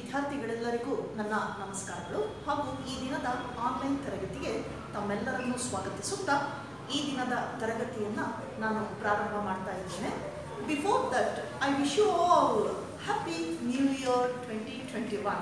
ವಿದ್ಯಾರ್ಥಿಗಳೆಲ್ಲರಿಗೂ ನನ್ನ ನಮಸ್ಕಾರಗಳು ಹಾಗೂ ಈ ದಿನದ ಆನ್ಲೈನ್ ತರಗತಿಗೆ ತಮ್ಮೆಲ್ಲರನ್ನು ಸ್ವಾಗತಿಸುತ್ತಾ ಈ ದಿನದ ತರಗತಿಯನ್ನು ನಾನು ಪ್ರಾರಂಭ ಮಾಡ್ತಾ ಇದ್ದೇನೆ before that I wish you all happy new year twenty twenty one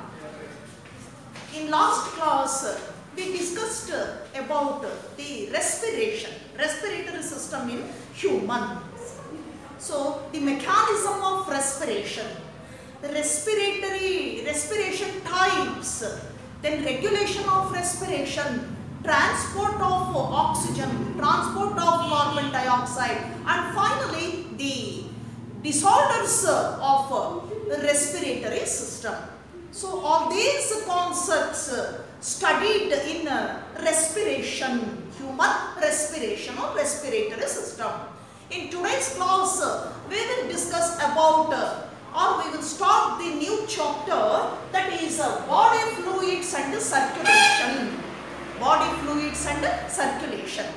In last class, we discussed about the respiration, respiratory system in humans. So, the mechanism of respiration, the respiratory, respiration types, then regulation of respiration, transport of oxygen, transport of carbon dioxide, and finally the disorders of respiratory system. So all these concepts uh, studied in uh, respiration, human respiration or respiratory system. In today's class, uh, we will discuss about uh, or we will start the new chapter that is uh, body fluids and circulation. Body fluids and circulation.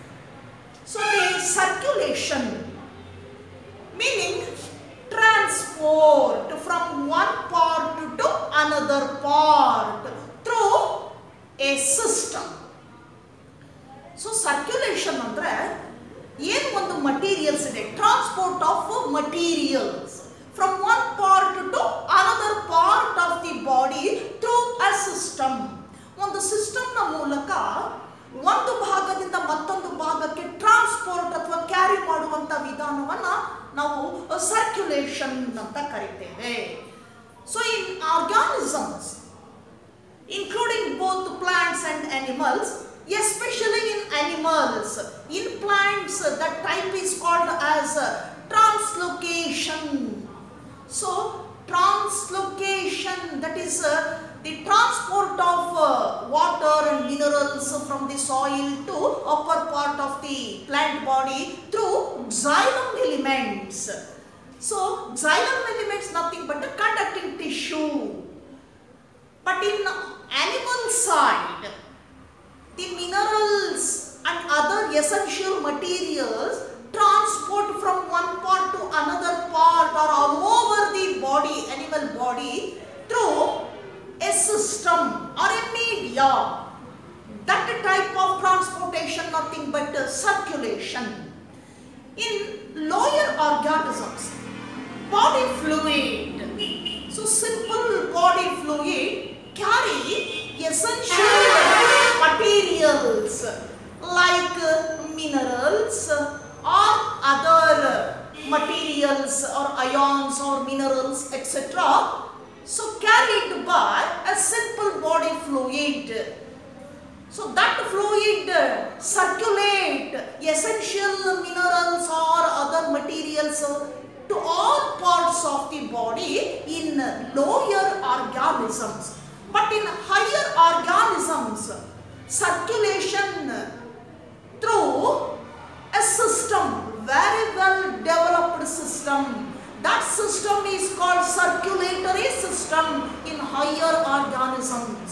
So the circulation meaning transport from one part to another part through a system. So circulation ಅಂದ್ರೆ ಏನು ಒಂದು materials ಇದೆ transport of materials from one part to another part of the body through a system ಒಂದು ಸಿಸ್ಟಮ್ನ ಮೂಲಕ ಒಂದು ಭಾಗದಿಂದ ಮತ್ತೊಂದು ಭಾಗಕ್ಕೆ ಟ್ರಾನ್ಸ್ಪೋರ್ಟ್ ಅಥವಾ ಕ್ಯಾರಿ ಮಾಡುವಂತ ವಿಧಾನವನ್ನ ನಾವು ಸರ್ಕ್ಯುಲೇಷನ್ ಅಂತ ಕರಿತೇವೆ so in organisms including both plants and animals, especially in animals. In plants, the type is called as translocation. So, translocation that is uh, the transport of uh, water and minerals from the soil to upper part of the plant body through xylem elements. So, xylem elements nothing but the conducting tissue. But in animal side, the minerals and other essential materials transport from one part to another part or all over the body, animal body through a system or a media. That type of transportation nothing but uh, circulation. In lower organisms, body fluid. So simple body fluid carry essential materials like minerals or other materials or ions or minerals etc. So carried by a simple body fluid. So that fluid circulate essential minerals or other materials to all parts of the body in lower organisms. But in higher organisms, circulation through a system, very well developed system. That system is called circulatory system in higher organisms.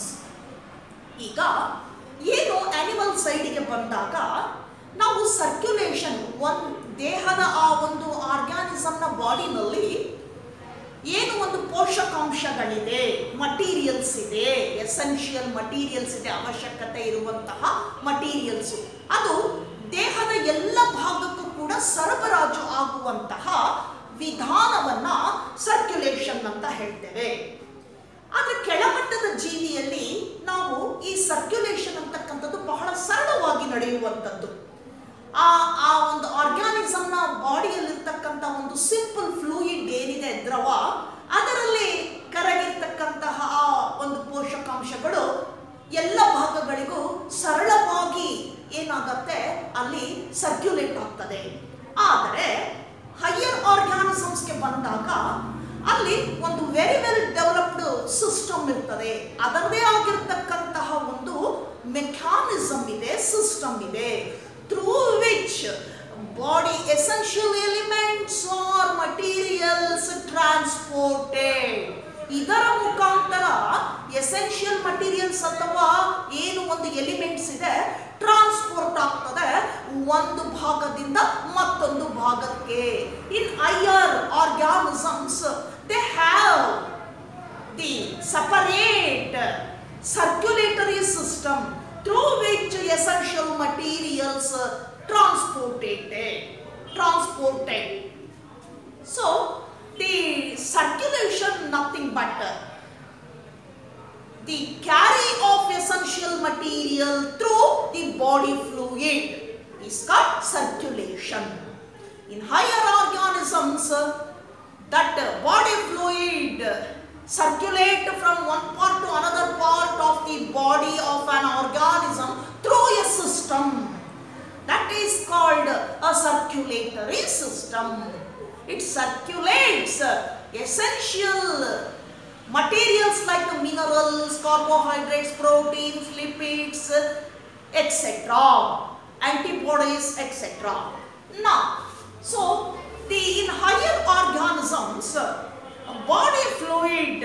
ಈಗ ಏನು animal ಸೈಡಿಗೆ ಬಂದಾಗ ನಾವು circulation ಒಂದು ದೇಹದ ಆ ಒಂದು ಆರ್ಗ್ಯಾನಿಸಮ್ನ ಬಾಡಿನಲ್ಲಿ ಏನು ಒಂದು ಪೋಷಕಾಂಶಗಳಿದೆ ಮಟೀರಿಯಲ್ಸ್ ಇದೆ ಎಸೆನ್ಷಿಯಲ್ ಮಟೀರಿಯಲ್ಸ್ ಇದೆ ಅವಶ್ಯಕತೆ ಇರುವಂತಹ ಮಟೀರಿಯಲ್ಸ್ ಅದು ದೇಹದ ಎಲ್ಲ ಭಾಗಕ್ಕೂ ಕೂಡ ಸರಬರಾಜು ಆಗುವಂತಹ ವಿಧಾನವನ್ನ ಸರ್ಕ್ಯುಲೇಷನ್ ಅಂತ ಹೇಳ್ತೇವೆ ಆದ್ರೆ ಕೆಳಮಟ್ಟದ ಜೀವಿಯಲ್ಲಿ ನಾವು ಈ ಸರ್ಕ್ಯುಲೇಷನ್ ಅಂತಕ್ಕಂಥದ್ದು ಬಹಳ ಸರಳವಾಗಿ ನಡೆಯುವಂಥದ್ದು ಆ ಆ ಒಂದು ಆರ್ಗ್ಯಾನಿಸಮ್ನ ಬಾಡಿಯಲ್ಲಿರ್ತಕ್ಕಂಥ ಒಂದು ಸಿಂಪಲ್ ಫ್ಲೂಯಿಡ್ ಏನಿದೆ ದ್ರವ ಅದರಲ್ಲಿ ಕರಗಿರ್ತಕ್ಕಂತಹ ಆ ಒಂದು ಪೋಷಕಾಂಶಗಳು ಎಲ್ಲ ಭಾಗಗಳಿಗೂ ಸರಳವಾಗಿ ಏನಾಗತ್ತೆ ಅಲ್ಲಿ ಸರ್ಕ್ಯುಲೇಟ್ ಆಗ್ತದೆ ಆದರೆ ಹೈಯರ್ ಆರ್ಗ್ಯಾನಿಸಮ್ಸ್ಗೆ ಬಂದಾಗ ಅಲ್ಲಿ ಒಂದು ವೆರಿ ವೆಲ್ ಡೆವಲಪ್ಡ್ ಸಿಸ್ಟಮ್ ಇರ್ತದೆ ಅದರದೇ ಆಗಿರ್ತಕ್ಕಂತಹ ಒಂದು ಮೆಕ್ಯಾನಿಸಮ್ ಇದೆ ಸಿಸ್ಟಮ್ ಇದೆ through which body essential elements are materials transported ಇದರ ಮುಖಾಂತರ ಎಸೆನ್ಷಿಯಲ್ ಮಟೀರಿಯಲ್ಸ್ ಅಥವಾ ಏನು ಒಂದು ಎಲಿಮೆಂಟ್ಸ್ ಇದೆ ಟ್ರಾನ್ಸ್ಪೋರ್ಟ್ ಆಗ್ತದೆ ಒಂದು ಭಾಗದಿಂದ ಮತ್ತೊಂದು ಭಾಗಕ್ಕೆ in higher organisms they have the separate circulatory system through which essential materials uh, transported transported so the circulation nothing but uh, the carry of essential material through the body fluid is called circulation. In higher organisms, uh, that uh, body fluid uh, circulate from one part to another part of the body of an organism through a system. That is called a circulatory system. It circulates uh, essential materials like minerals, carbohydrates, proteins, lipids, etc. Antibodies, etc. Now, so the in higher organisms, uh, body fluid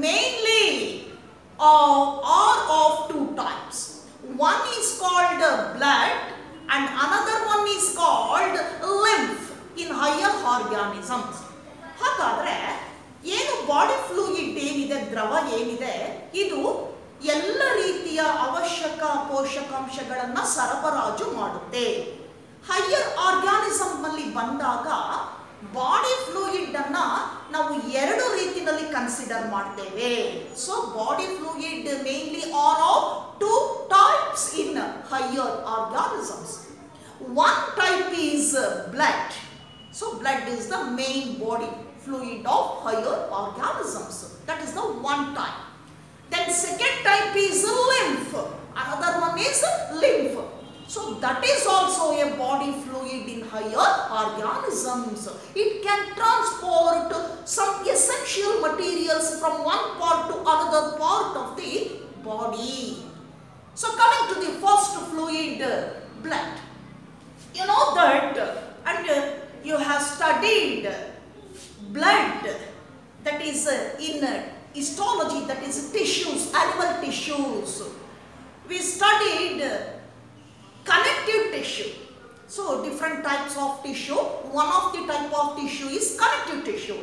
mainly uh, are of two types. One is called uh, blood and another one is called lymph in higher organisms. ಹಾಗಾದ್ರೆ ಏನು body fluid ಏನಿದೆ ದ್ರವ ಏನಿದೆ ಇದು ಎಲ್ಲ ರೀತಿಯ ಅವಶ್ಯಕ ಪೋಷಕಾಂಶಗಳನ್ನ ಸರಬರಾಜು ಮಾಡುತ್ತೆ ಹೈಯರ್ ಆರ್ಗ್ಯಾನಿಸಮ್ ನಲ್ಲಿ ಬಂದಾಗ ಬಾಡಿ ಫ್ಲೂಯಿಡ್ ಅನ್ನ ನಾವು ಎರಡು ರೀತಿಯಲ್ಲಿ ಕನ್ಸಿಡರ್ ಮಾಡ್ತೇವೆ so body fluid mainly are of two types in higher organisms one type is blood so blood is the main body fluid of higher organisms. That is the one type. Then second type is lymph. Another one is lymph. So that is also a body fluid in higher organisms. It can transport some essential materials from one part to another part of the body. So coming to the first fluid, blood. You know that and you have studied blood that is uh, in uh, histology that is tissues animal tissues we studied uh, connective tissue so different types of tissue one of the type of tissue is connective tissue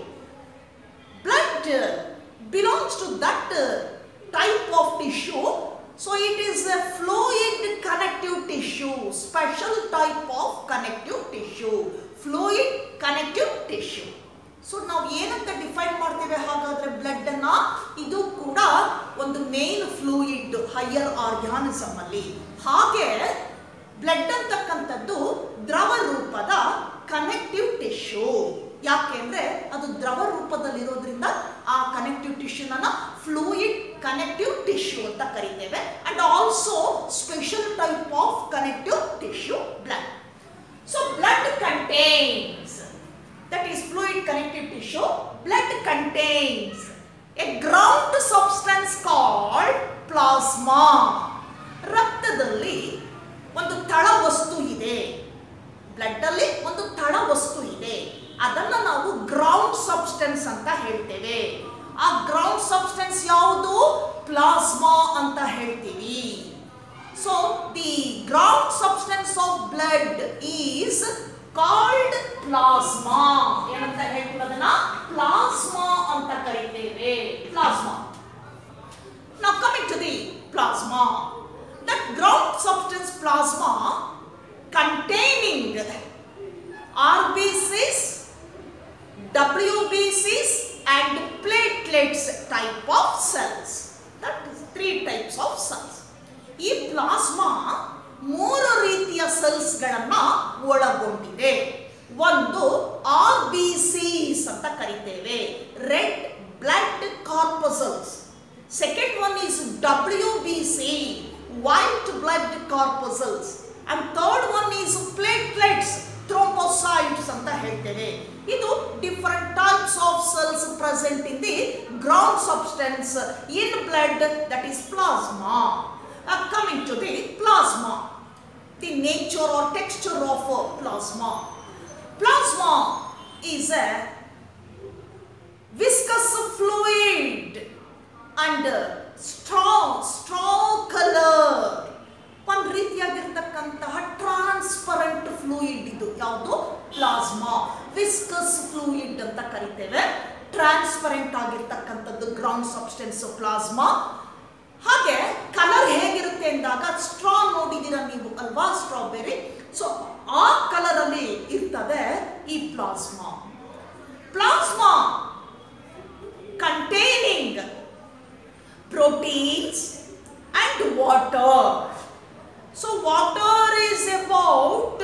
blood uh, belongs to that uh, type of tissue so it is a fluid connective tissue special type of connective tissue fluid connective tissue so ನಾವು ಏನಂತ define ಮಾಡ್ತೇವೆ ಹಾಗಾದ್ರೆ blood ಅನ್ನ ಇದು ಕೂಡ ಒಂದು main fluid higher organism ಅಲ್ಲಿ ಹಾಗೆ ಬ್ಲಡ್ ಅಂತಕ್ಕಂಥದ್ದು ದ್ರವ ರೂಪದ ಕನೆಕ್ಟಿವ್ ಟಿಶ್ಯೂ ಯಾಕೆಂದ್ರೆ ಅದು ದ್ರವ ರೂಪದಲ್ಲಿರೋದ್ರಿಂದ ಆ ಕನೆಕ್ಟಿವ್ ಟಿಶ್ಯೂನ ಫ್ಲೂಯಿಡ್ ಕನೆಕ್ಟಿವ್ ಟಿಶ್ಯೂ ಅಂತ ಕರಿತೇವೆ and also special type of connective tissue blood so blood contains that is fluid connective tissue, blood contains a ground substance called plasma. ರಕ್ತದಲ್ಲಿ ಒಂದು ತಳ ವಸ್ತು ಇದೆ ಬ್ಲಡ್ ಅಲ್ಲಿ ಒಂದು ತಳ ವಸ್ತು ಇದೆ ಅದನ್ನ ನಾವು ಗ್ರೌಂಡ್ ಸಬ್ಸ್ಟೆನ್ಸ್ ಅಂತ ಹೇಳ್ತೇವೆ ಆ ಗ್ರೌಂಡ್ ಸಬ್ಸ್ಟೆನ್ಸ್ ಯಾವುದು ಪ್ಲಾಸ್ಮಾ ಅಂತ ಹೇಳ್ತೀವಿ so the ground substance of blood is called plasma ಏನಂತ ಹೇಳ್ತೀವಿ ಅದನ್ನ ಪ್ಲಾಸ್ಮಾ ಅಂತ ಕರಿತೇವೆ ಪ್ಲಾಸ್ಮಾ ನಾವು coming to the plasma that ground substance plasma containing RBCs, WBCs and platelets type of cells. That is three types of cells. ಈ plasma ಮೂರು ರೀತಿಯ ಸೆಲ್ಸ್ಗಳನ್ನ ಒಳಗೊಂಡಿದೆ ಒಂದು ಆರ್ ಬಿ ಸಿಸ್ ಅಂತ ಕರಿತೇವೆ red blood corpuscles second one is W B C white blood corpuscles and third one is platelets thrombocytes ಅಂತ ಹೇಳ್ತೇವೆ ಇದು different types of cells present in the ground substance in blood that is plasma coming to the plasma the nature or texture of plasma plasma is a viscous fluid and strong strong color ಒಂದು ರೀತಿಯಾಗಿರ್ತಕ್ಕಂತಹ transparent fluid ಇದು ಯಾವುದು plasma viscus fluid ಅಂತ ಕರಿತೇವೆ transparent ಆಗಿರ್ತಕ್ಕಂಥದ್ದು ground substance plasma ಹಾಗೆ colour ಹೇಗಿರುತ್ತೆ ಅಂದಾಗ straw ನೋಡಿದ್ದೀರಾ ನೀವು ಅಲ್ವಾ ಸ್ಟ್ರಾಬೆರಿ ಸೊ ಆ ಕಲರ್ ಅಲ್ಲಿ ಇರ್ತದೆ ಈ plasma plasma containing proteins and water. So water is about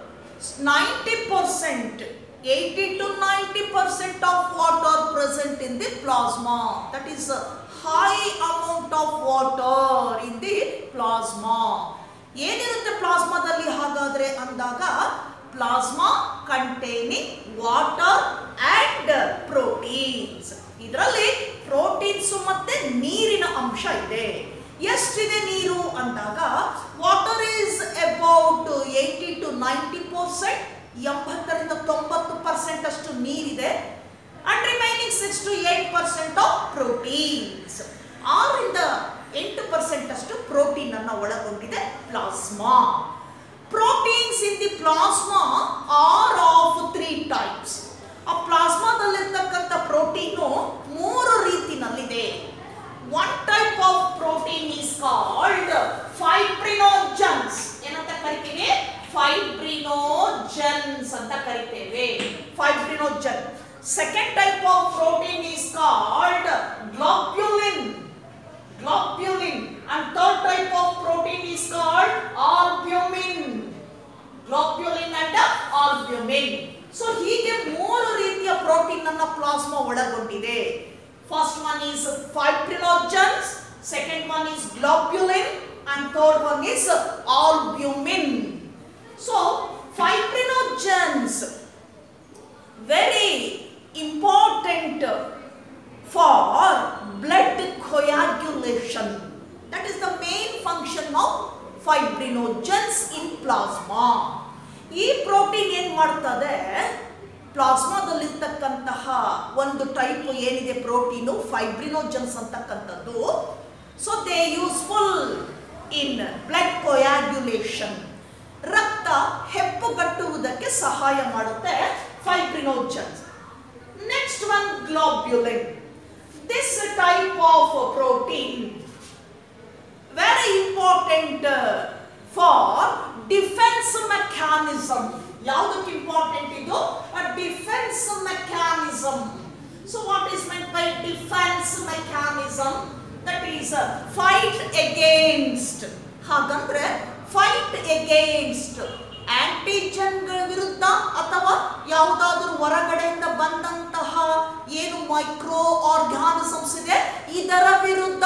90%, 80 to 90% of water present in the plasma. That is a high amount of water in the plasma. ಏನಿರುತ್ತೆ ಪ್ಲಾಸ್ಮಾದಲ್ಲಿ ಹಾಗಾದ್ರೆ ಅಂದಾಗ plasma containing water and proteins ಇದರಲ್ಲಿ proteins ಮತ್ತೆ ನೀರಿನ ಅಂಶ ಇದೆ ಎಷ್ಟಿದೆ ನೀರು ಅಂದಾಗ water is about eighty to ninety percent ಎಂಬತ್ತರಿಂದ ತೊಂಬತ್ತು ಪರ್ಸೆಂಟ್ ಅಷ್ಟು ನೀರಿದೆ and remaining six to eight percent of proteins ಆರರಿಂದ ಎಂಟು ಪರ್ಸೆಂಟ್ ಅಷ್ಟು ಪ್ರೋಟೀನ್ ಅನ್ನ ಒಳಗೊಂಡಿದೆ plasma proteins in the plasma are of three types ಆ ಪ್ಲಾಸ್ಮಾದಲ್ಲಿರ್ತಕ್ಕಂಥ ಪ್ರೋಟೀನು ಮೂರು ರೀತಿನಲ್ಲಿದೆ one type of protein is called fibrinogens ಏನಂತ ಕರಿತೀವಿ ಫೈಬ್ರಿನೋಜನ್ಸ್ ಅಂತ ಕರಿತೇವೆ fibrinogen second type of protein is called globulin globulin and third type of protein is called albumin globulin and albumin so ಹೀಗೆ ಮೂರು ರೀತಿಯ ಪ್ರೋಟೀನ್ ಅನ್ನ ಪ್ಲಾಸ್ಮಾ ಒಳಗೊಂಡಿದೆ first one is fibrinogens second one is globulin and third one is albumin so fibrinogens very important for blood coagulation that is the main function of fibrinogens in plasma ಈ protein ಏನ್ ಮಾಡ್ತದೆ ಪ್ಲಾಸ್ಮಾದಲ್ಲಿರ್ತಕ್ಕಂತಹ ಒಂದು type ಏನಿದೆ protein fibrinogens ಅಂತಕ್ಕಂಥದ್ದು so they useful in blood coagulation ರಕ್ತ ಹೆಪ್ಪುಗಟ್ಟುವುದಕ್ಕೆ ಸಹಾಯ ಮಾಡುತ್ತೆ fibrinogens next one globulin this type of protein very important uh, for defense mechanism ಯಾವುದಕ್ಕೆ ಇಂಪಾರ್ಟೆಂಟ್ ಇದು defence mechanism so what is meant by defence mechanism that is fight against ಹಾಗಂದ್ರೆ fight against ಆಂಟಿಜನ್ಗಳ ವಿರುದ್ಧ ಅಥವಾ ಯಾವುದಾದ್ರೂ ಹೊರಗಡೆಯಿಂದ ಬಂದಂತಹ ಏನು ಮೈಕ್ರೋ ಆರ್ಗಾನಿಸಮ್ಸ್ ಇದೆ ಇದರ ವಿರುದ್ಧ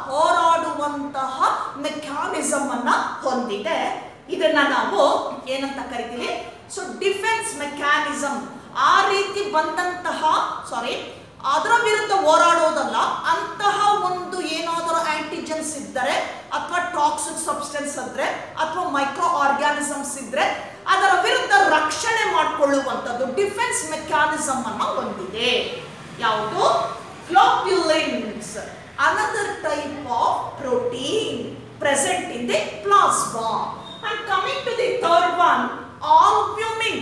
ಹೋರಾಡುವಂತಹ ಮೆಕ್ಯಾನಿಸಮ್ ಅನ್ನ ಹೊಂದಿದೆ ಇದನ್ನ ನಾವು ಏನಂತ ಕರಿತೀವಿ ಸೊ ಡಿಫೆನ್ಸ್ ಮೆಕ್ಯಾನಿಸಮ್ ಆ ರೀತಿ ಬಂದಂತಹ ಸಾರಿ ಅದರ ವಿರುದ್ಧ ಹೋರಾಡೋದಲ್ಲ ಅಂತಹ ಒಂದು ಏನಾದರೂ ಆಂಟಿಜನ್ಸ್ ಇದ್ದರೆ ಅಥವಾ ಟಾಕ್ಸಿಕ್ ಸಬ್ಸ್ಟೆನ್ಸ್ ಇದ್ರೆ ಅಥವಾ ಮೈಕ್ರೋ ಆರ್ಗ್ಯಾನಿಸಮ್ಸ್ ಇದ್ರೆ ಅದರ ವಿರುದ್ಧ ರಕ್ಷಣೆ ಮಾಡಿಕೊಳ್ಳುವಂಥದ್ದು ಡಿಫೆನ್ಸ್ ಮೆಕ್ಯಾನಿಸಮ್ ಅನ್ನ ಹೊಂದಿದೆ ಯಾವುದು globulins another type of protein present in the plasma and coming to the third one albumin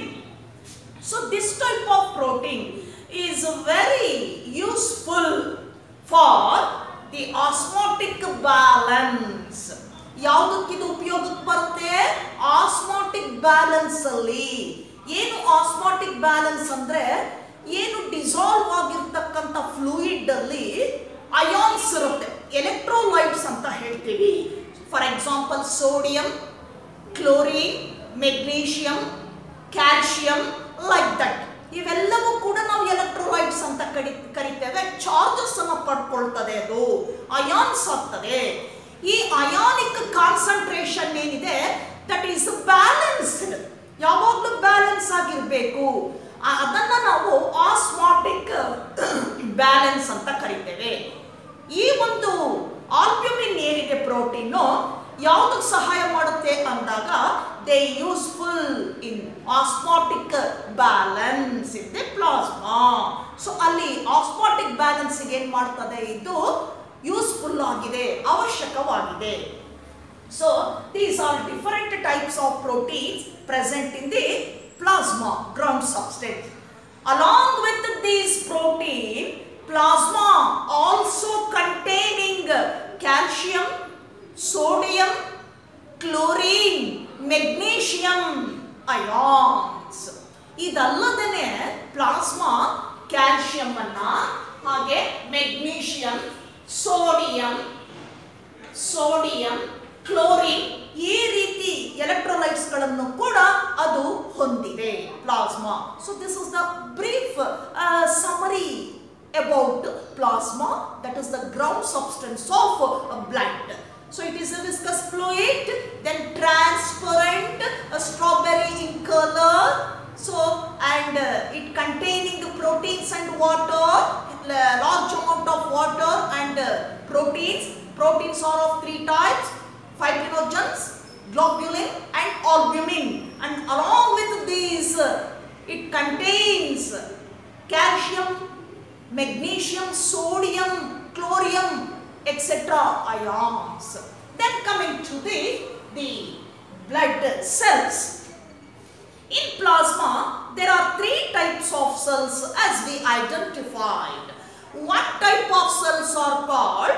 So this type of protein is very useful for the osmotic balance. ಯಾವುದಕ್ಕಿದು ಉಪಯೋಗಕ್ಕೆ ಬರುತ್ತೆ ಆಸ್ಮಾಟಿಕ್ ಬ್ಯಾಲೆನ್ಸ್ ಅಲ್ಲಿ ಏನು osmotic balance ಅಂದ್ರೆ ಏನು dissolve ಆಗಿರ್ತಕ್ಕಂಥ fluid ಅಲ್ಲಿ ions ಇರುತ್ತೆ ಎಲೆಕ್ಟ್ರೋಲೈಟ್ಸ್ ಅಂತ ಹೇಳ್ತೀವಿ for example sodium chlorine magnesium calcium like that ಇವೆಲ್ಲವೂ ಕೂಡ ನಾವು ಎಲೆಕ್ಟ್ರೋಲೈಟ್ಸ್ ಅಂತ ಕಡಿ ಕರಿತೇವೆ ಚಾರ್ಜಸ್ ಅನ್ನು ಪಡ್ಕೊಳ್ತದೆ ಅದು ಅಯಾನ್ಸ್ ಆಗ್ತದೆ ಈ ಅಯಾನಿಕ್ ಕಾನ್ಸಂಟ್ರೇಷನ್ ಏನಿದೆ ದಟ್ ಈಸ್ ಬ್ಯಾಲೆನ್ಸ್ಡ್ ಯಾವಾಗಲೂ ಬ್ಯಾಲೆನ್ಸ್ ಆಗಿರಬೇಕು ಅದನ್ನ ನಾವು ಆಸ್ಮಾಟಿಕ್ ಬ್ಯಾಲೆನ್ಸ್ ಅಂತ ಕರಿತೇವೆ ಈ ಒಂದು ಆಲ್ಬ್ಯೂಮಿನ್ ಏನಿದೆ ಪ್ರೋಟೀನು ಯಾವುದಕ್ಕೆ ಸಹಾಯ ಮಾಡುತ್ತೆ ಅಂದಾಗ they useful in osmotic balance in the plasma so ಅಲ್ಲಿ ಆಸ್ಮಾಟಿಕ್ ಬ್ಯಾಲೆನ್ಸ್ ಏನ್ ಮಾಡ್ತದೆ ಇದು ಯೂಸ್ಫುಲ್ ಆಗಿದೆ ಅವಶ್ಯಕವಾಗಿದೆ so these are different types of proteins present in the plasma ground substance along with these protein calcium sodium chlorine magnesium ions ಇದಲ್ಲದೇ plasma calcium ಅನ್ನ ಹಾಗೆ magnesium sodium sodium chlorine ಈ ರೀತಿ ಎಲೆಕ್ಟ್ರೋಲೈಟ್ಸ್ ಗಳನ್ನು ಕೂಡ ಅದು ಹೊಂದಿದೆ plasma so this is the brief summary about plasma that is the ground substance of blood so it is a viscous fluid then transparent strawberry in colour so and uh, it containing the proteins and water la- large amount of water and uh, proteins proteins are of three types fibrinogens globulin and albumin and along with these uh, it contains calcium magnesium sodium chlorium etc ions then coming to the the blood cells in plasma, there are three types of cells as we identified. What type of cells are called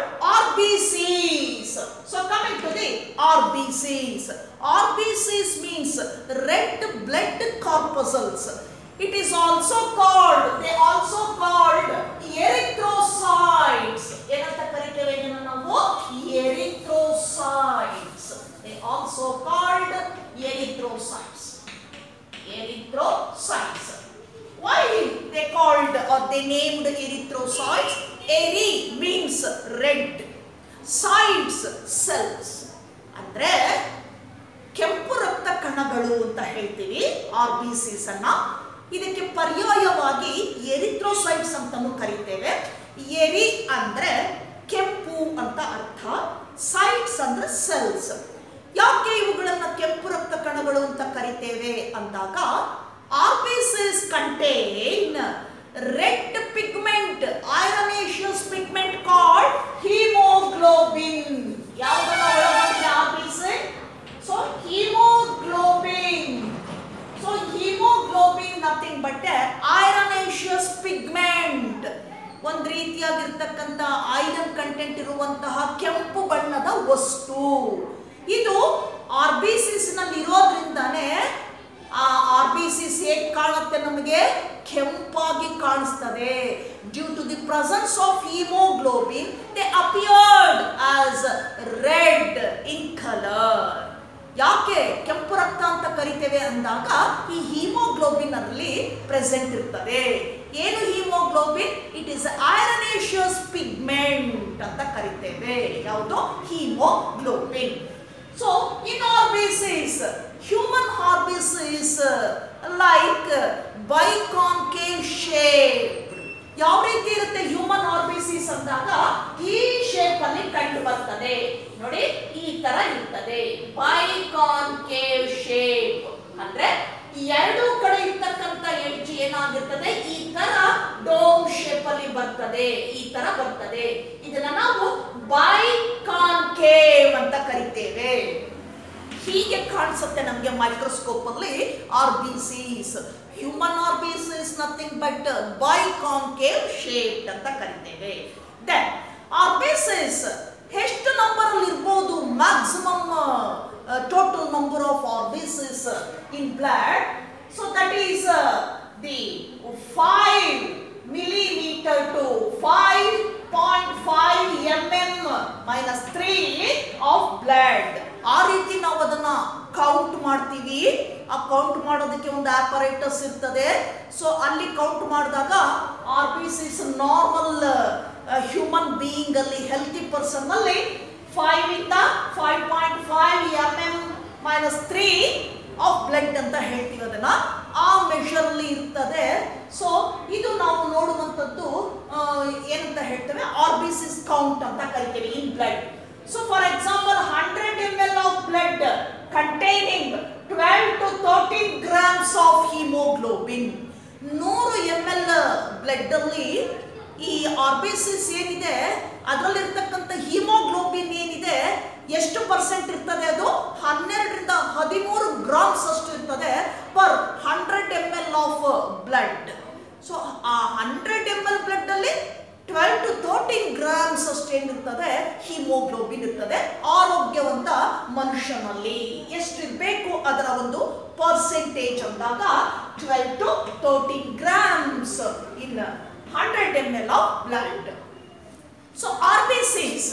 RBCs? So coming to the RBCs. RBCs means red blood corpuscles. It is also called, they also called erythrocytes. ಏನಂತ ಕರಿತೇವೆ ಇದನ್ನ ನಾವು erythrocytes. They also called erythrocytes. erythrocytes. Why they called or they named erythrocytes? Eri means red, cytes cells. ಅಂದ್ರೆ ಕೆಂಪು ರಕ್ತ ಕಣಗಳು ಅಂತ ಹೇಳ್ತೀವಿ ಆರ್ ಬಿ ಸಿಸ್ ಅನ್ನ ಇದಕ್ಕೆ ಪರ್ಯಾಯವಾಗಿ ಎರಿಥ್ರೋಸೈಟ್ಸ್ ಅಂತಾನು ಕರಿತೇವೆ ಎರಿ ಅಂದ್ರೆ ಕೆಂಪು ಅಂತ ಅರ್ಥ ಸೈಟ್ಸ್ ಅಂದ್ರೆ ಸೆಲ್ಸ್ ಯಾಕೆ ಇವುಗಳನ್ನ ಕೆಂಪು ರಕ್ತ ಕಣಗಳು ಅಂತ ಕರಿತೇವೆ ಅಂದಾಗ RBCs contain red pigment ironaceous pigment called haemoglobin ಯಾವುದನ್ನ ಒಳಗೊಂಡಿದೆ RBC so haemoglobin so haemoglobin nothing but ironaceous pigment ಒಂದು ರೀತಿಯಾಗಿರ್ತಕ್ಕಂಥ ಐರನ್ ಕಂಟೆಂಟ್ ಇರುವಂತಹ ಕೆಂಪು ಬಣ್ಣದ ವಸ್ತು ಇದು ಆರ್ ಬಿ ಸಿಸ್ ನಲ್ಲಿ ಇರೋದ್ರಿಂದಾನೇ ಆ ಆರ್ ಬಿ ಸಿಸ್ ಹೇಗೆ ಕಾಣುತ್ತೆ ನಮಗೆ ಕೆಂಪಾಗಿ ಕಾಣಿಸ್ತದೆ due to the presence of haemoglobin they appeared as red in colour ಯಾಕೆ ಕೆಂಪು ರಕ್ತ ಅಂತ ಕರಿತೇವೆ ಅಂದಾಗ ಈ ಹಿಮೋಗ್ಲೋಬಿನ್ ಅಲ್ಲಿ ಪ್ರೆಸೆಂಟ್ ಇರ್ತದೆ ಏನು haemoglobin it is ironaceous pigment ಅಂತ ಕರಿತೇವೆ ಯಾವುದು haemoglobin so in RBCs human RBCs like biconcave shape ಯಾವ ರೀತಿ ಇರುತ್ತೆ ಹ್ಯೂಮನ್ ಆರ್ಬಿಸಿಸ್ ಅಂದಾಗ ಈ ಶೇಪ್ ಅಲ್ಲಿ ಕಂಡು ಬರ್ತದೆ ನೋಡಿ ಈ ತರ ಇರ್ತದೆ ಬೈಕಾನ್ಕೇವ್ ಶೇಪ್ ಅಂದ್ರೆ ಎರಡು ಕಡೆ ಇರ್ತಕ್ಕಂತ ಎಡ್ಜ್ ಏನಾಗಿರ್ತದೆ ಈ ತರ ಡೋಮ್ ಶೇಪ್ ಅಲ್ಲಿ ಬರ್ತದೆ ಈ ತರ ಬರ್ತದೆ ಇದನ್ನ ನಾವು ಬೈಕಾನ್ಕೇವ್ ಅಂತ ಕರಿತೇವೆ ಹೀಗೆ ಕಾಣಿಸುತ್ತೆ ನಮಗೆ ಮೈಕ್ರೋಸ್ಕೋಪ್ ಅಲ್ಲಿ R B Cs human R B Cs nothing but biconcave shaped ಅಂತ ಕರಿತೇವೆ ದೆನ್ ಆರ್ ಬಿ ಸಿಸ್ ಎಷ್ಟು ನಂಬರ್ ಅಲ್ಲಿ ಇರ್ಬೋದು maximum total number of R B Cs in blood so that is the five millimeter to 5.5 mm minus 3 of blood ಆ ರೀತಿ ನಾವು ಅದನ್ನ count ಮಾಡ್ತೀವಿ ಆ ಕೌಂಟ್ ಮಾಡೋದಕ್ಕೆ ಒಂದು ಆಪರೇಟಸ್ ಇರ್ತದೆ ಸೊ ಅಲ್ಲಿ ಕೌಂಟ್ ಮಾಡಿದಾಗ R B Cs normal human being ಅಲ್ಲಿ ಹೆಲ್ತಿ ಪರ್ಸನ್ ಅಲ್ಲಿ ಫೈವ್ ಇಂದ five point five M M minus three of blood ಅಂತ ಹೇಳ್ತೀವಿ ಅದನ್ನ ಆ ಮೆಷರ್ ಅಲ್ಲಿ ಇರ್ತದೆ ಸೊ ಇದು ನಾವು ನೋಡುವಂಥದ್ದು ಆ, ಏನಂತ ಹೇಳ್ತೇವೆ ಆರ್ಬಿಸಿಸ್ ಕೌಂಟ್ ಅಂತ ಕರಿತೇವೆ in blood so for example hundred M L of blood containing twelve to thirteen grams of haemoglobin ನೂರು ಎಮ್ ಎಲ್ ಬ್ಲಡ್ ಅಲ್ಲಿ ಈ ಆರ್ಬಿಸಿಸ್ ಏನಿದೆ ಅದರಲ್ಲಿರ್ತಕ್ಕಂಥ ಹಿಮೋಗ್ಲೋಬಿನ್ ಏನಿದೆ ಎಷ್ಟು ಪರ್ಸೆಂಟ್ ಇರ್ತದೆ ಅದು ಹನ್ನೆರಡರಿಂದ ಹದಿಮೂರು ಗ್ರಾಮ್ಸ್ ಅಷ್ಟು ಇರ್ತದೆ per hundred M L of blood so ಆ ಹಂಡ್ರೆಡ್ ಎಮ್ ಎಲ್ ಬ್ಲಡ್ ಅಲ್ಲಿ ಟ್ವೆಲ್ ಟು ತರ್ಟೀನ್ ಗ್ರಾಮ್ಸ್ ಅಷ್ಟು ಏನಿರ್ತದೆ ಹಿಮೋಗ್ಲೋಬಿನ್ ಇರ್ತದೆ ಆರೋಗ್ಯವಂತ ಮನುಷ್ಯನಲ್ಲಿ ಎಷ್ಟಿರಬೇಕು ಅದರ ಒಂದು ಪರ್ಸೆಂಟೇಜ್ ಅಂದಾಗ twelve to thirteen grams in hundred M L of blood so R B Cs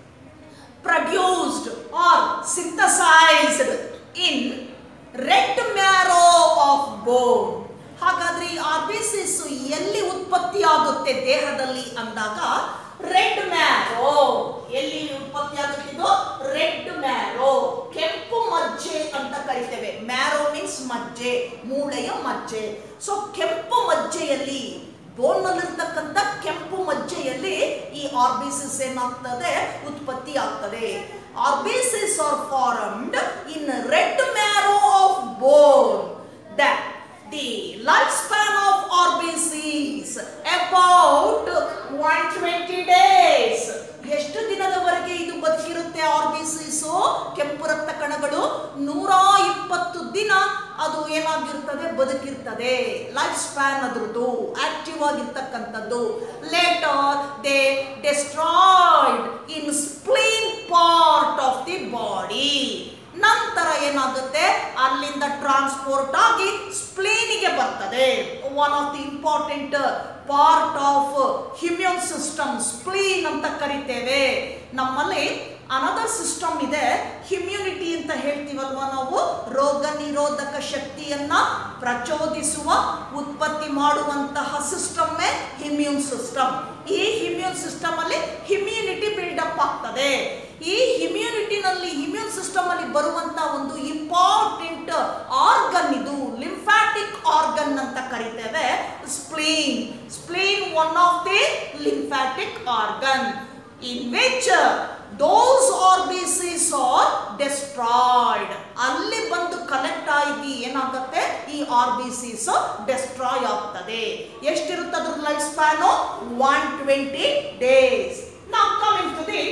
produced or synthesized in red marrow of bone ಹಾಗಾದ್ರೆ ಈ ಆರ್ಬಿಸಿಸ್ ಎಲ್ಲಿ ಉತ್ಪತ್ತಿ ಆಗುತ್ತೆ ದೇಹದಲ್ಲಿ ಅಂದಾಗ ರೆಡ್ ಮ್ಯಾರೋ ಎಲ್ಲಿ ಉತ್ಪತ್ತಿ ಆಗುತ್ತಿದ್ದು ರೆಡ್ ಮ್ಯಾರೋ ಕೆಂಪು ಮಜ್ಜೆ ಅಂತ ಕರಿತೇವೆ ಮ್ಯಾರೋ ಮೀನ್ಸ್ ಮಜ್ಜೆ ಮೂಳೆಯ ಮಜ್ಜೆ ಸೊ ಕೆಂಪು ಮಜ್ಜೆಯಲ್ಲಿ ಬೋನ್ನಲ್ಲಿರ್ತಕ್ಕಂಥ ಕೆಂಪು ಮಜ್ಜೆಯಲ್ಲಿ ಈ ಆರ್ಬಿಸಿಸ್ ಏನಾಗ್ತದೆ ಉತ್ಪತ್ತಿ ಆಗ್ತದೆ RBCs are formed in red marrow of bone that the life span of RBCs about one twenty days ಎಷ್ಟು ದಿನದವರೆಗೆ ಇದು ಬದುಕಿರುತ್ತೆ ಆರ್ಬಿಸಿಸ್ ಕೆಂಪು ರಕ್ತ ಕಣಗಳು ನೂರ ಇಪ್ಪತ್ತು ದಿನ ಅದು ಏನಾಗಿರ್ತದೆ ಬದುಕಿರ್ತದೆ ಲೈಫ್ ಸ್ಪ್ಯಾನ್ ಅದ್ರದ್ದು ಆಕ್ಟಿವ್ ಆಗಿರ್ತಕ್ಕಂಥದ್ದು later they destroyed in spleen part of the body ನಂತರ ಏನಾಗುತ್ತೆ ಅಲ್ಲಿಂದ ಟ್ರಾನ್ಸ್ಪೋರ್ಟ್ ಆಗಿ ಸ್ಪ್ಲೀನಿಗೆ ಬರ್ತದೆ one of the important part of human system spleen ಅಂತ ಕರಿತೇವೆ ನಮ್ಮಲ್ಲಿ ಅನದರ್ ಸಿಸ್ಟಮ್ ಇದೆ ಇಮ್ಯುನಿಟಿ ಅಂತ ಹೇಳ್ತೀವಲ್ವಾ ನಾವು ರೋಗ ನಿರೋಧಕ ಶಕ್ತಿಯನ್ನ ಪ್ರಚೋದಿಸುವ ಉತ್ಪತ್ತಿ ಮಾಡುವಂತಹ ಸಿಸ್ಟಮ್ಮೇ ಇಮ್ಯೂನ್ ಸಿಸ್ಟಮ್ ಈ ಇಮ್ಯೂನ್ ಸಿಸ್ಟಮ್ ಅಲ್ಲಿ ಇಮ್ಯುನಿಟಿ ಬಿಲ್ಡಪ್ ಆಗ್ತದೆ ಈ ಇಮ್ಯುನಿಟಿನಲ್ಲಿ ಇಮ್ಯೂನ್ ಸಿಸ್ಟಮ್ ಅಲ್ಲಿ ಬರುವಂತ ಒಂದು ಇಂಪಾರ್ಟೆಂಟ್ ಆರ್ಗನ್ ಇದು ಲಿಂಫ್ಯಾಟಿಕ್ ಆರ್ಗನ್ ಅಂತ ಕರಿತೇವೆ spleen spleen one of the lymphatic organ in which those RBCs are destroyed ಅಲ್ಲಿ ಬಂದು ಕಲೆಕ್ಟ್ ಆಗಿ ಏನಾಗುತ್ತೆ ಈ ಆರ್ಬಿಸಿಸ್ ಡೆಸ್ಟ್ರಾಯ್ ಆಗ್ತದೆ ಎಷ್ಟಿರುತ್ತದ್ರ life span one twenty days ನಾವು coming to the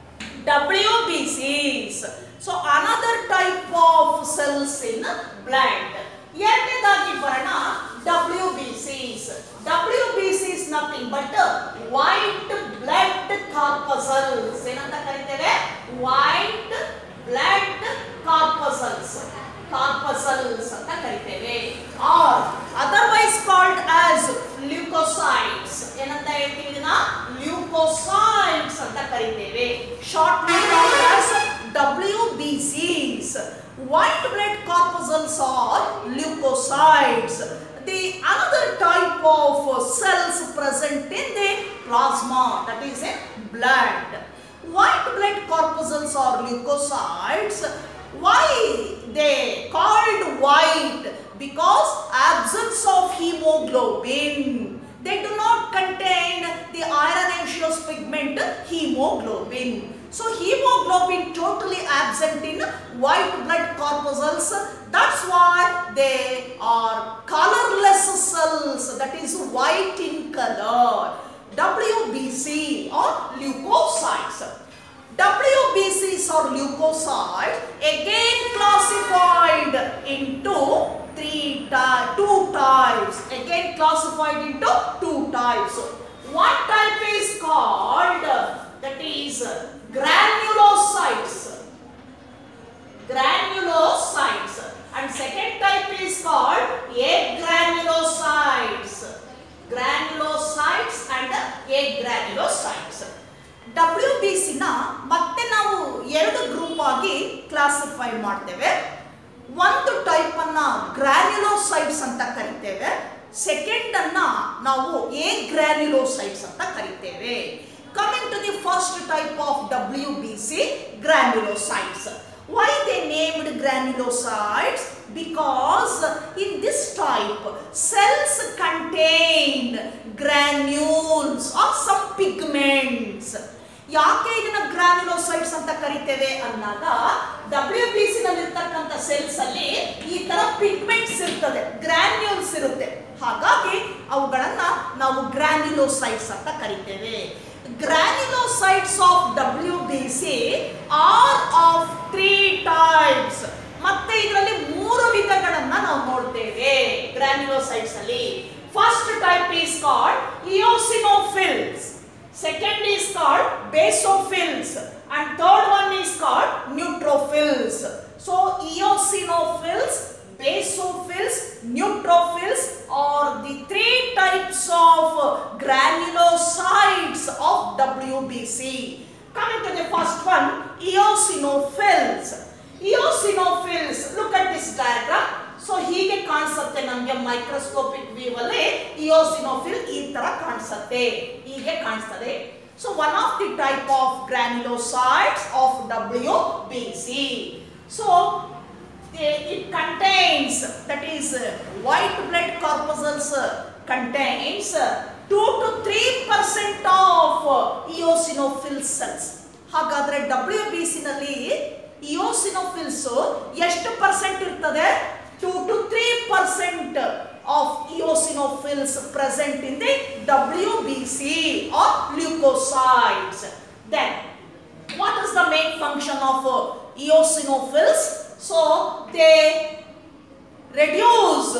WBCs. So another type of cells in blood. ಎರಡನೇದಾಗಿ ಬರೋಣ W B Cs W B Cs nothing but white blood corpuscles ಏನಂತ ಕರಿತೇವೆ ವೈಟ್ ಬ್ಲಡ್ ಕಾರ್ಪಸಲ್ಸ್ ಕಾರ್ಪಸಲ್ಸ್ ಅಂತ ಕರಿತೇವೆ or otherwise called as leucocytes ಏನಂತ ಹೇಳ್ತೀವಿ ಇದನ್ನ leucocytes ಅಂತ ಕರಿತೇವೆ short called as W B Cs white blood corpuscles are leukocytes the another type of cells present in the plasma that is in blood white blood corpuscles are leukocytes why they called white because absence of hemoglobin they do not contain the ironaceous pigment hemoglobin so hemoglobin totally absent in white blood corpuscles that's why they are colorless cells that is white in color WBC or leukocytes WBCs or leukocytes again classified into three ty- two types again classified into two types one type is called that is granulocytes granulocytes and second type is called agranulocytes granulocytes and agranulocytes W B ಸಿನ ಮತ್ತೆ ನಾವು ಎರಡು group ಆಗಿ classify ಮಾಡ್ತೇವೆ ಒಂದು type ಅನ್ನ ಗ್ರಾನ್ಯುಲೋಸೈಟ್ಸ್ ಅಂತ ಕರಿತೇವೆ ಸೆಕೆಂಡ್ ಅನ್ನ ನಾವು ಎ ಗ್ರಾನ್ಯುಲೋಸೈಟ್ಸ್ ಅಂತ ಕರಿತೇವೆ coming to the first type of W B C granulocytes why they named granulocytes because in this type cells contain granules or some pigments ಯಾಕೆ ಇದನ್ನ ಗ್ರಾನ್ಯುಲೋಸೈಟ್ಸ್ ಅಂತ ಕರಿತೇವೆ ಅನ್ನೋದ ಡಬ್ಲ್ಯೂ ಬಿ ಸಿ ನಲ್ಲಿರ್ತಕ್ಕಂಥ ಸೆಲ್ಸ್ ಅಲ್ಲಿ ಈ ತರ ಪಿಗ್ಮೆಂಟ್ಸ್ ಇರ್ತದೆ ಗ್ರಾನ್ಯೂಲ್ಸ್ ಇರುತ್ತೆ ಹಾಗಾಗಿ ಅವುಗಳನ್ನ ನಾವು ಗ್ರಾನ್ಯುಲೋಸೈಟ್ಸ್ ಅಂತ ಕರಿತೇವೆ granulocytes of WBC are of three types ಮತ್ತೆ ಇದರಲ್ಲಿ ಮೂರು ವಿಧಗಳನ್ನ ನಾವು ನೋಡ್ತೇವೆ ಗ್ರಾನ್ಯುಲೋಸೈಟ್ಸ್ ಅಲ್ಲಿ first type is called eosinophils second is called base granulocytes of WBC. Coming to the first one, eosinophils. Eosinophils, look at this diagram. So ಹೀಗೆ ಕಾಣಿಸುತ್ತೆ ನಮಗೆ ಮೈಕ್ರೋಸ್ಕೋಪಿಕ್ ವ್ಯೂ ಅಲ್ಲಿ ಇಯೋಸಿನೋಫಿಲ್ ಈ ತರ ಕಾಣಿಸುತ್ತೆ ಹೀಗೆ ಕಾಣಿಸ್ತದೆ so one of the type of granulocytes of W B C so it contains that is uh, white blood corpuscles uh, contains uh, 2 to 3 percent of uh, eosinophil cells ಹಾಗಾದ್ರೆ W B C ನಲ್ಲಿ eosinophils ಎಷ್ಟು percent ಇರ್ತದೆ two to three percent of eosinophils present in the W B C or leucocytes then what is the main function of uh, eosinophils so they reduce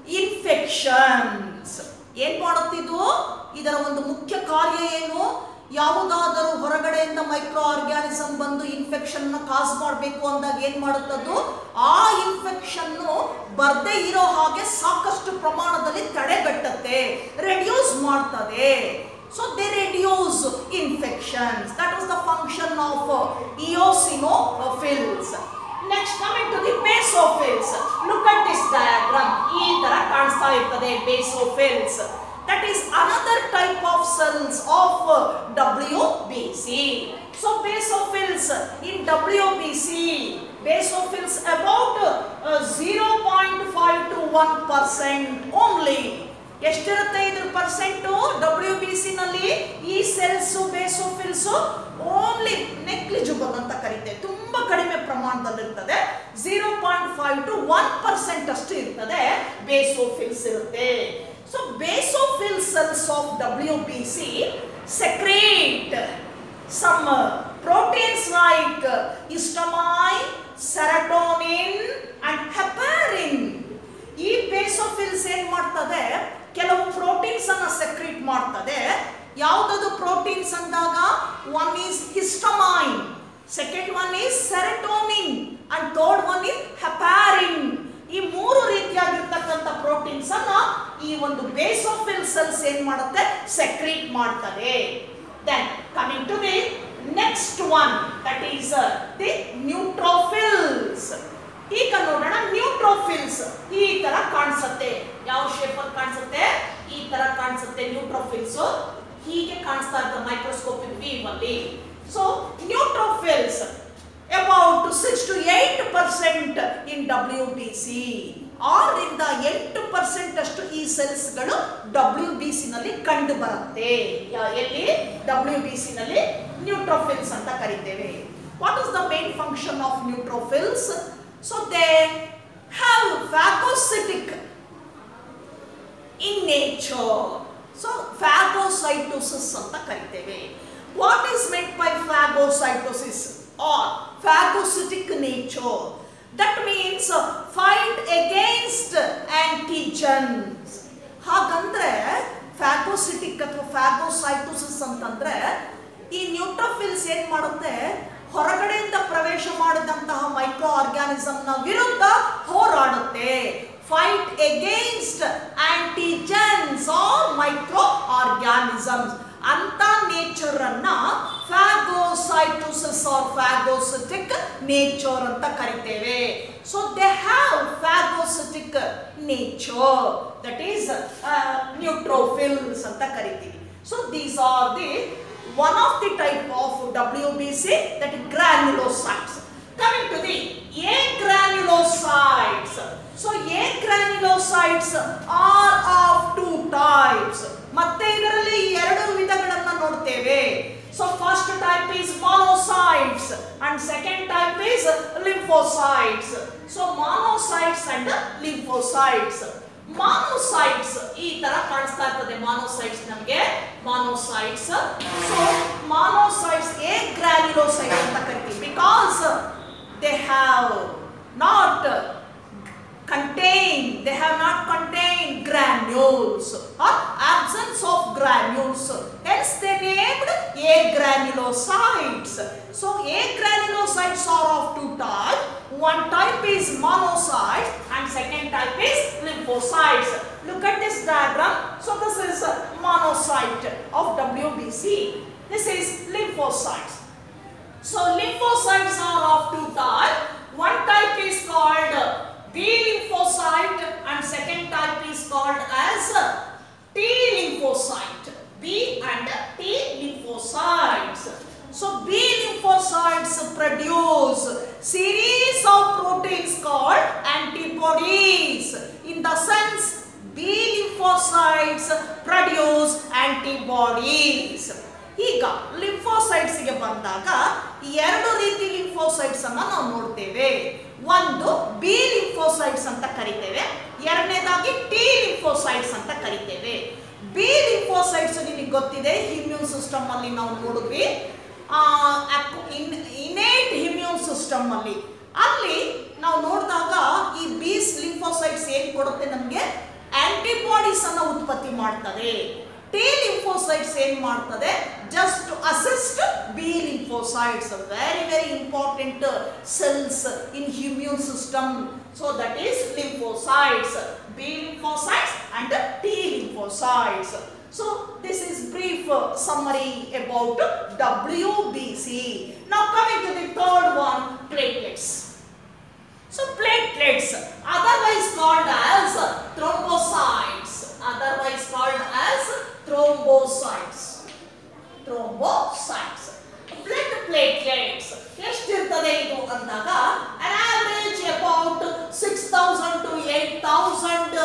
infections ಏನ್ ಮಾಡುತ್ತಿದ್ದು ಇದರ ಒಂದು ಮುಖ್ಯ ಕಾರ್ಯ ಏನು ಯಾವುದಾದರೂ ಹೊರಗಡೆಯಿಂದ ಮೈಕ್ರೋ ಆರ್ಗ್ಯಾನಿಸಮ್ ಬಂದು ಇನ್ಫೆಕ್ಷನ್ ಕಾಸ್ ಮಾಡಬೇಕು ಅಂದಾಗ ಏನ್ ಮಾಡುತ್ತದ್ದು ಆ ಇನ್ಫೆಕ್ಷನ್ ಬರ್ದೇ ಇರೋ ಹಾಗೆ ಸಾಕಷ್ಟು ಪ್ರಮಾಣದಲ್ಲಿ ತಡೆಗಟ್ಟುತ್ತೆ ರೆಡ್ಯೂಸ್ ಮಾಡ್ತದೆ So they reduce infections. That was the function of uh, eosinophils. Next coming to the basophils. Look at this diagram. ಈ ತರ ಕಾಣಿಸ್ತಾ ಇರ್ತದೆ basophils. That is another type of cells of uh, WBC. So basophils in WBC, basophils about uh, 0.5 to 1 percent only. ಎಷ್ಟಿರುತ್ತೆ ಇದ್ರ percent W B C ನಲ್ಲಿ ಈ cells basophils only negligible ಅಂತ ಕರೀತೇವೆ ತುಂಬಾ ಕಡಿಮೆ ಪ್ರಮಾಣದಲ್ಲಿರ್ತದೆ zero point five to one percent ಅಷ್ಟು ಇರ್ತದೆ ಬೇಸೋಫಿಲ್ಸ್ ಇರುತ್ತೆ so basophil cells of W B C secrete some proteins like histamine serotonin and heparin ಈ ಬೇಸೋಫಿಲ್ಸ್ ಏನ್ ಮಾಡ್ತದೆ ಕೆಲವು ಪ್ರೋಟೀನ್ಸ್ ಅನ್ನ ಸೆಕ್ರೀಟ್ ಮಾಡ್ತದೆ ಯಾವುದದು ಪ್ರೋಟೀನ್ಸ್ ಅಂದಾಗ one is histamine second one is serotonin and third one is heparin ಈ ಮೂರು ರೀತಿಯಾಗಿರ್ತಕ್ಕಂಥ ಪ್ರೋಟೀನ್ಸ್ ಅನ್ನ ಈ ಒಂದು ಬೇಸೋಫಿಲ್ ಸೆಲ್ಸ್ ಏನ್ ಮಾಡುತ್ತೆ ಸೆಕ್ರೀಟ್ ಮಾಡ್ತದೆ then coming to the next one that is the neutrophils ಈಗ ನೋಡೋಣ ನ್ಯೂಟ್ರೋಫಿಲ್ಸ್ ಈ ತರ ಕಾಣಿಸುತ್ತೆ ಯಾವ ಶೇಪ್ ಅಲ್ಲಿ ಕಾಣಿಸುತ್ತೆ ಈ ತರ ಕಾಣಿಸುತ್ತೆ ನ್ಯೂಟ್ರೋಫಿಲ್ಸ್ ಹೀಗೆ ಕಾಣಿಸ್ತಾ ಇರ್ತದೆ ಮೈಕ್ರೋಸ್ಕೋಪಿಕ್ ವ್ಯೂ ಅಲ್ಲಿ so neutrophils about six to eight percent in W B C ಆರರಿಂದ ಎಂಟು ಪರ್ಸೆಂಟ್ ಅಷ್ಟು ಈ ಸೆಲ್ಸ್ಗಳು ಡಬ್ಲ್ಯೂ ಬಿ ಸಿ ನಲ್ಲಿ ಕಂಡು ಬರುತ್ತೆ ಯಾ- ಎಲ್ಲಿ ಡಬ್ಲ್ಯೂ ಬಿ ಸಿ ನಲ್ಲಿ ನ್ಯೂಟ್ರೋಫಿಲ್ಸ್ ಅಂತ ಕರಿತೇವೆ what is the main function of neutrophils so they have phagocytic in nature so phagocytosis ಅಂತ ಕರಿತೇವೆ what is meant by phagocytosis or phagocytic nature that means fight against antigens ಹಾಗಂದ್ರೆ phagocytic ಅಥವಾ phagocytosis ಅಂತಂದ್ರೆ ಈ neutrophils ಏನ್ ಮಾಡುತ್ತೆ ಹೊರಗಡೆಯಿಂದ ಪ್ರವೇಶ ಮಾಡಿದಂತಹ ಮೈಕ್ರೋ ಆರ್ಗ್ಯಾನಿಸಮ್ನ ವಿರುದ್ಧ ಹೋರಾಡುತ್ತೆ fight against antigens or micro organisms ಅಂತ ನೇಚರ್ ಅನ್ನ ಫ್ಯಾಗೋಸೈಟೋಸಿಸ್ ಆರ್ ಫ್ಯಾಗೋಸಿಟಿಕ್ ನೇಚರ್ ಅಂತ ಕರಿತೇವೆ so they have phagocytic nature that is neutrophils ಅಂತ ಕರಿತೀವಿ so these are the one of the type of WBC that is granulocytes. Coming to the A granulocytes. So A granulocytes are of two types. ಮತ್ತೆ ಇದರಲ್ಲಿ ಎರಡು ವಿಧಗಳನ್ನ ನೋಡ್ತೇವೆ so first type is monocytes and second type is lymphocytes so monocytes and lymphocytes monocytes ಈ ತರ ಕಾಣಿಸ್ತಾ ಇರ್ತದೆ monocytes ನಮಗೆ monocytes so monocytes agranulocyte ಅಂತ ಕರಿತೀವಿ because they have not contain they have not contained granules or absence of granules hence they named a granulocytes so a granulocytes are of two types one type is monocytes and second type is lymphocytes look at this diagram so this is organocyte of WBC. This is lymphocytes. So lymphocytes are of two types. One type is called B lymphocyte and second type is called as T lymphocyte. B and T lymphocytes. So B lymphocytes produce series of proteins called antibodies. In the sense B lymphocytes produce antibodies. ಈಗ ಲಿಂಫೋಸೈಟ್ಸ್ಗೆ ಬಂದಾಗ ಎರಡು ರೀತಿ lymphocytes ಅನ್ನ ನಾವು ನೋಡ್ತೇವೆ ಒಂದು B lymphocytes ಅಂತ ಕರಿತೇವೆ ಎರಡನೇದಾಗಿ ಟಿ ಲಿಂಫೋಸೈಟ್ಸ್ ಅಂತ ಕರಿತೇವೆ ಬಿ ಲಿಂಫೋಸೈಟ್ಸ್ ನಿಮಗೆ ಗೊತ್ತಿದೆ ಇಮ್ಯೂನ್ ಸಿಸ್ಟಮ್ ಅಲ್ಲಿ ನಾವು ನೋಡಿದ್ವಿ ಇನೇಟ್ ಇಮ್ಯೂನ್ ಸಿಸ್ಟಮ್ ಅಲ್ಲಿ ಅಲ್ಲಿ ನಾವು ನೋಡಿದಾಗ ಈ ಬೀಸ್ ಲಿಂಫೋಸೈಟ್ಸ್ ಏನ್ ಕೊಡುತ್ತೆ ನಮಗೆ ಆಂಟಿಬಾಡೀಸ್ ಅನ್ನ ಉತ್ಪತ್ತಿ ಮಾಡ್ತದೆ ಟಿ ಲಿಂಫೋಸೈಟ್ಸ್ ಏನ್ ಮಾಡ್ತದೆ just to assist B lymphocytes very very important cells in immune system so that is lymphocytes B lymphocytes and T lymphocytes so this is brief uh, summary about WBC. Now coming to the third one, platelets. So platelets, otherwise called as thrombocytes, otherwise called as thrombocytes. Thrombocytes. Blood platelets. ಎಷ್ಟಿರ್ತದೆ ಇದು ಅಂದಾಗ an average about 6000 to 8000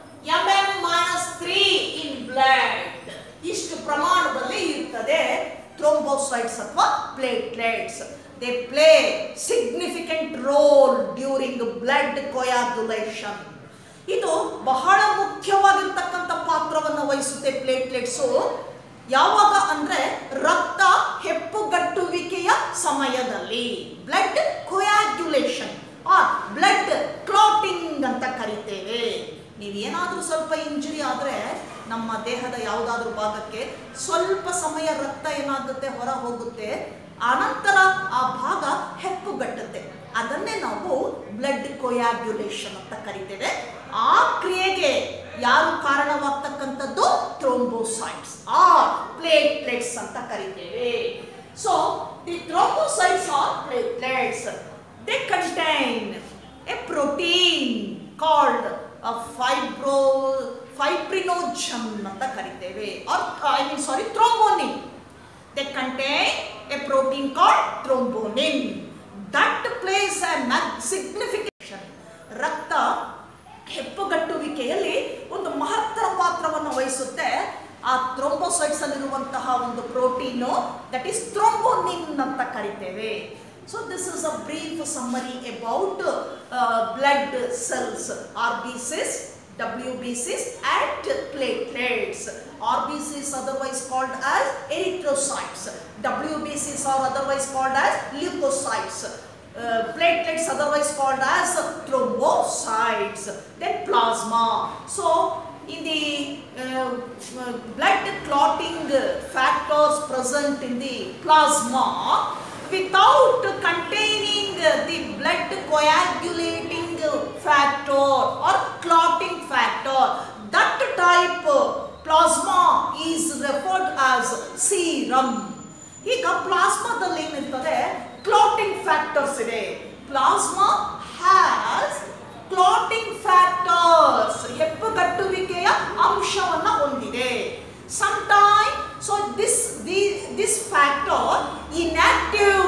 mm minus 3 in blood. ಇಷ್ಟು ಪ್ರಮಾಣದಲ್ಲಿ ಇರ್ತದೆ thrombocytes ಅಥವಾ platelets they play significant role during blood coagulation ಇದು ಬಹಳ ಮುಖ್ಯವಾಗಿರ್ತಕ್ಕಂಥ ಪಾತ್ರವನ್ನು ವಹಿಸುತ್ತೆ ಪ್ಲೇಟ್ಲೆಟ್ಸು ಯಾವಾಗ ಅಂದ್ರೆ ರಕ್ತ ಹೆಪ್ಪುಗಟ್ಟುವಿಕೆಯ ಸಮಯದಲ್ಲಿ blood coagulation or blood clotting ಅಂತ ಕರಿತೇವೆ ನೀವೇನಾದರೂ ಸ್ವಲ್ಪ ಇಂಜುರಿ ಆದರೆ ನಮ್ಮ ದೇಹದ ಯಾವುದಾದ್ರೂ ಭಾಗಕ್ಕೆ ಸ್ವಲ್ಪ ಸಮಯ ರಕ್ತ ಏನಾಗುತ್ತೆ ಹೊರ ಹೋಗುತ್ತೆ ಆನಂತರ ಆ ಭಾಗ ಹೆಪ್ಪುಗಟ್ಟುತ್ತೆ ಅದನ್ನೇ ನಾವು ಬ್ಲಡ್ ಕೊಯಾಗ್ಯುಲೇಷನ್ ಅಂತ ಕರಿತೇವೆ ಆ ಕ್ರಿಯೆಗೆ ಯಾರು ಕಾರಣವಾಗ್ತಕ್ಕಂಥದ್ದು ಥ್ರೋಂಬೋಸೈಟ್ಸ್ ಆರ್ ಪ್ಲೇಟ್ಲೆಟ್ಸ್ ಅಂತ ಕರಿತೇವೆ so the thrombocytes or platelets they contain a protein called fibro fibrinogen ಅಂತ ಕರಿತೇವೆ or I mean sorry thrombonin they contain a protein called thrombonin that plays a signification ರಕ್ತ ಹೆಪ್ಪುಗಟ್ಟುವಿಕೆಯಲ್ಲಿ ಒಂದು ಮಹತ್ತರ ಪಾತ್ರವನ್ನು ವಹಿಸುತ್ತೆ ಆ ಥ್ರೋಂಬೋಸೈಟ್ಸ್ ಅಲ್ಲಿರುವಂತಹ ಒಂದು ಪ್ರೋಟೀನು ದಟ್ ಈಸ್ ಥ್ರೋಂಬೋನಿನ್ ಅಂತ ಕರಿತೇವೆ so this is a brief summary about blood cells or B Cs WBCs and platelets. RBCs otherwise called as erythrocytes. WBCs are otherwise called as leukocytes. Uh, platelets otherwise called as thrombocytes. Then plasma. So in the uh, uh, blood clotting factors present in the plasma without containing the blood coagulating factor or clotting factor that type plasma is referred as serum ಈಗ ಪ್ಲಾಸ್ಮಾದಲ್ಲಿ ಏನಿರ್ತದೆ clotting factors ಇದೆ plasma has clotting factors ಹೆಪ್ಪುಗಟ್ಟುವಿಕೆಯ ಅಂಶವನ್ನ ಹೊಂದಿದೆ sometime so this the, this factor inactive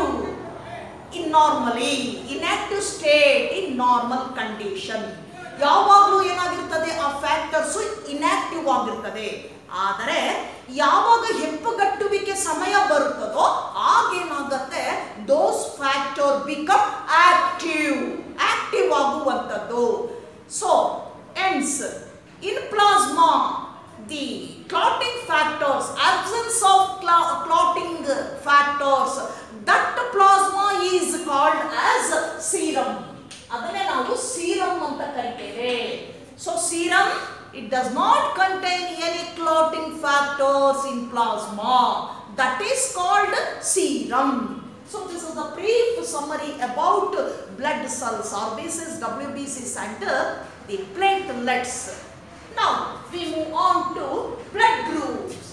in normally inactive state in normal condition ಯಾವಾಗಲೂ ಏನಾಗಿರ್ತದೆ ಆ factors inactive ಆಗಿರ್ತದೆ ಆದರೆ ಯಾವಾಗ ಹೆಪ್ಪುಗಟ್ಟುವಿಕೆ ಸಮಯ ಬರುತ್ತದೋ ಆಗೇನಾಗತ್ತೆ those factor become active active ಆಗುವಂಥದ್ದು ಸೊ ಎನ್ಸ್ in plasma the clotting factors, absence of cl- clotting factors, that plasma is called as serum. ಅದನ್ನೇ ನಾವು ಸೀರಮ್ ಅಂತ ಕರಿತೇವೆ so serum it does not contain any clotting factors in plasma that is called serum So this is a brief summary about blood cells, RBCs, WBCs and the platelets. Now we move on to blood groups.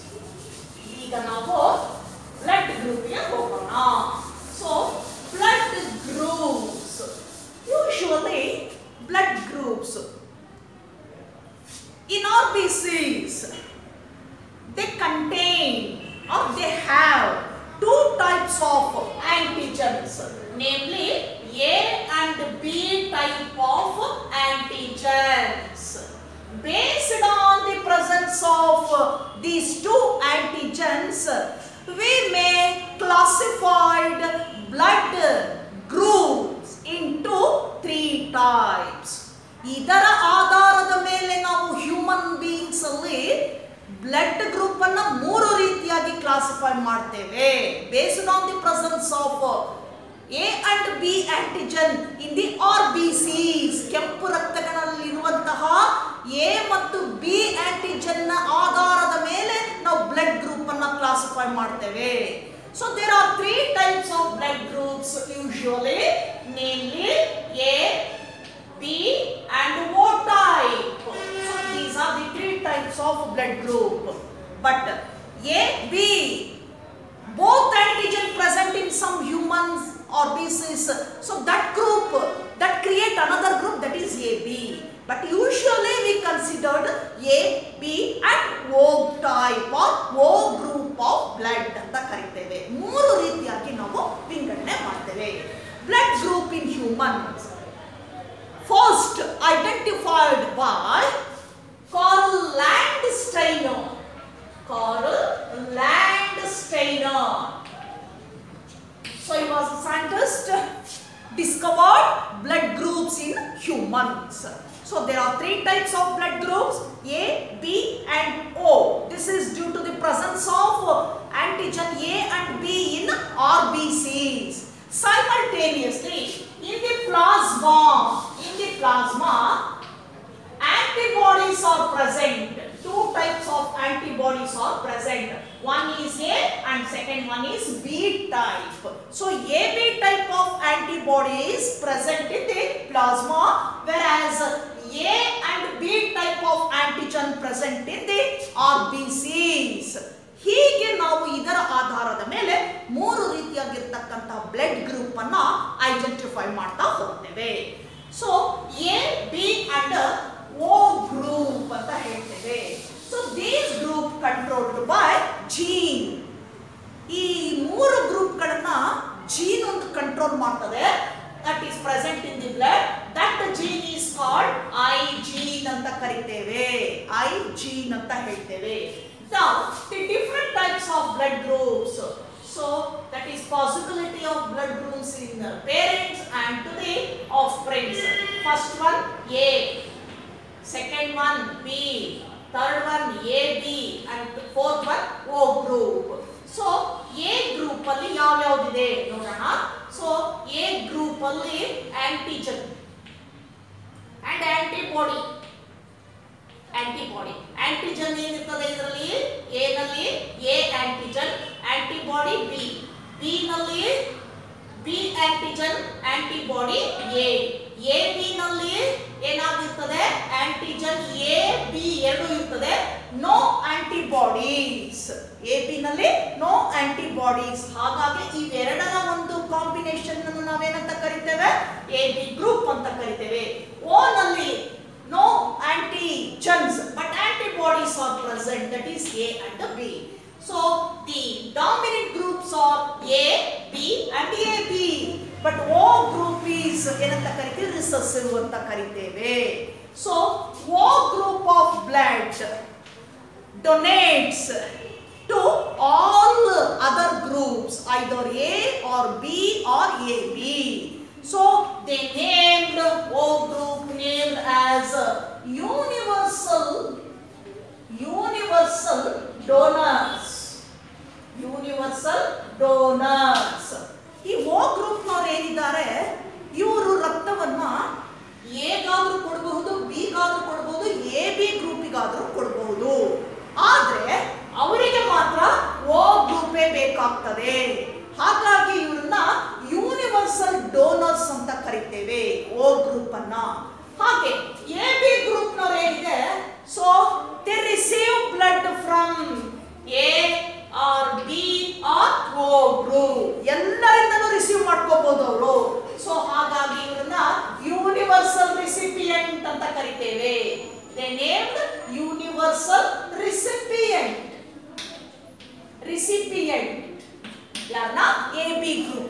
or they have two types of antigens, namely A and B type of antigens. Based on the presence of these two antigens, we may classified blood groups into three types. ಇದರ ಆಧಾರದ ಮೇಲೆ ನಾವು human beings ಅಲ್ಲಿ blood group ಅನ್ನ ಮೂರು ರೀತಿಯಾಗಿ classify ಮಾಡ್ತೇವೆ based on the presence of A and B antigen in the R B Cs ಕೆಂಪು ರಕ್ತಗಳಲ್ಲಿರುವಂತಹ ಎ ಮತ್ತು ಬಿ ಆಂಟಿಜನ್ ನ ಆಧಾರದ ಮೇಲೆ ನಾವು ಬ್ಲಡ್ ಗ್ರೂಪ್ ಅನ್ನ ಕ್ಲಾಸಿಫೈ ಮಾಡ್ತೇವೆ so there are three types of blood groups usually namely A B and O type. So these are the three types of blood group. But A, B, both antigen present in some humans or species. So that group, that create another group that is AB. But usually we considered A, B and O type or O group of blood ಅಂತ ಕರಿತೇವೆ ಮೂರು ರೀತಿಯಾಗಿ ನಾವು ವಿಂಗಡಣೆ ಮಾಡ್ತೇವೆ blood group in humans first identified by Carl Landsteiner. Carl Landsteiner. So he was a scientist, discovered blood groups in humans. So there are three types of blood groups A, B and O. This is due to the presence of antigen A and B in RBCs. Simultaneously, in the plasma, in the plasma, antibodies are present. Two types of antibodies are present. One is A and second one is B type. So AB type of antibody is present in the plasma whereas A and B type of antigen present in the RBCs. ಹೀಗೆ ನಾವು ಇದರ ಆಧಾರದ ಮೇಲೆ ಮೂರು ರೀತಿಯಾಗಿರ್ತಕ್ಕಂತಹ blood group ಅನ್ನ identify ಮಾಡ್ತಾ ಹೋಗ್ತೇವೆ so A B and O group ಅಂತ ಹೇಳ್ತೇವೆ so these group controlled by gene ಈ ಮೂರು ಗ್ರೂಪ್ಗಳನ್ನ ಜೀನ್ ಒಂದು ಕಂಟ್ರೋಲ್ ಮಾಡ್ತದೆ that is present in the blood that gene is called I gene ಅಂತ ಕರಿತೇವೆ ಐ ಜೀನ್ ಅಂತ ಹೇಳ್ತೇವೆ Now, the different types of blood groups. So, that is possibility of blood groups in the parents and to the offspring. First one A, second one B, third one AB, and the fourth one O group. So A group ಅಲ್ಲಿ ಯಾವ್ಯಾವ್ದಿದೆ ನೋಡೋಣ so A group ಅಲ್ಲಿ antigen and antibody antibody antigen ಏನಿರ್ತದೆ ಇದರಲ್ಲಿ A ನಲ್ಲಿ A antigen antibody B B ನಲ್ಲಿ B antigen antibody A A B ನಲ್ಲಿ ಏನಾಗಿರ್ತದೆ ಆಂಟಿಜನ್ ಎ ಬಿ ಎರಡು ಇರ್ತದೆ ನೋ ಆಂಟಿಬಾಡೀಸ್ ಎ ಬಿ ನಲ್ಲಿ ನೋ ಆಂಟಿಬಾಡೀಸ್ ಹಾಗಾಗಿ ಇವೆರಡರ ಒಂದು ಕಾಂಬಿನೇಷನ್ ಅನ್ನು ನಾವೇನಂತ ಕರಿತೇವೆ ಎ ಬಿ ಗ್ರೂಪ್ ಅಂತ ಕರಿತೇವೆ ಓ ನಲ್ಲಿ no antigens but antibodies are present that is A and B. So the dominant groups are A, B and AB. But O group is ಏನಂತ ಕರಿತೀವಿ ರಿಸೆಸಿವ್ ಅಂತ ಕರಿತೇವೆ so O group of blood donates to all other groups either A or B or AB. So they named O group named as universal universal donors. Universal donors. ಈ ಓ ಗ್ರೂಪ್ನವ್ರು ಏನಿದ್ದಾರೆ ಇವರು ರಕ್ತವನ್ನ ಎಗಾದ್ರೂ ಕೊಡಬಹುದು ಬಿಗಾದ್ರೂ ಕೊಡಬಹುದು A B ಗ್ರೂಪಿಗಾದ್ರೂ ಕೊಡಬಹುದು ಆದ್ರೆ ಅವರಿಗೆ ಮಾತ್ರ ಓ ಗ್ರೂಪೇ ಬೇಕಾಗ್ತದೆ ಹಾಗಾಗಿ ಇವ್ರನ್ನ ಯೂನಿವರ್ಸಲ್ ಡೋನರ್ಸ್ ಅಂತ ಕರಿತೇವೆ ಓ ಗ್ರೂಪ್ ಅನ್ನ ಹಾಗೆ ಎ ಬಿ ಗ್ರೂಪ್ ನವ್ರು ಏನಿದೆ so they receive blood from A or B or O group ಎಲ್ಲರಿಂದನೂ ರಿಸೀವ್ ಮಾಡ್ಕೋಬಹುದು ಅವರು ಸೊ ಹಾಗಾಗಿ ಇವ್ರನ್ನ ಯೂನಿವರ್ಸಲ್ ರಿಸಿಪಿಯಂಟ್ ಅಂತ ಕರಿತೇವೆ they named universal recipient recipient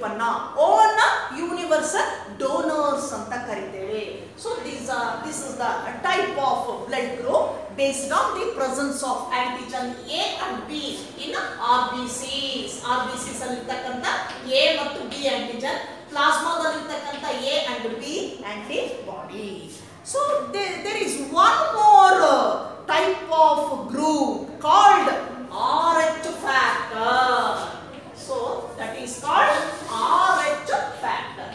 ಅನ್ನ ಓನ್ ಯೂನಿವರ್ಸಲ್ ಡೋನರ್ಸ್ ಅಂತ ಕರಿತೇವೆ so this this is the type of blood group based on the presence of antigen A and B in R B Cs R B Cs ಅಲ್ಲಿ ಇರ್ತಕ್ಕಂಥ A ಮತ್ತು B antigen ಪ್ಲಾಸ್ಮಾದಲ್ಲಿ ಇರ್ತಕ್ಕಂಥ A and B antibody so there is one more type of group called RH factor. So that is called RH factor.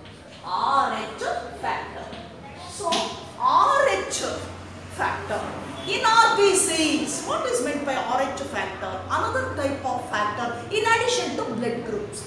RH factor. So RH factor. In RBCs, what is meant by RH factor? Another type of factor in addition to blood groups.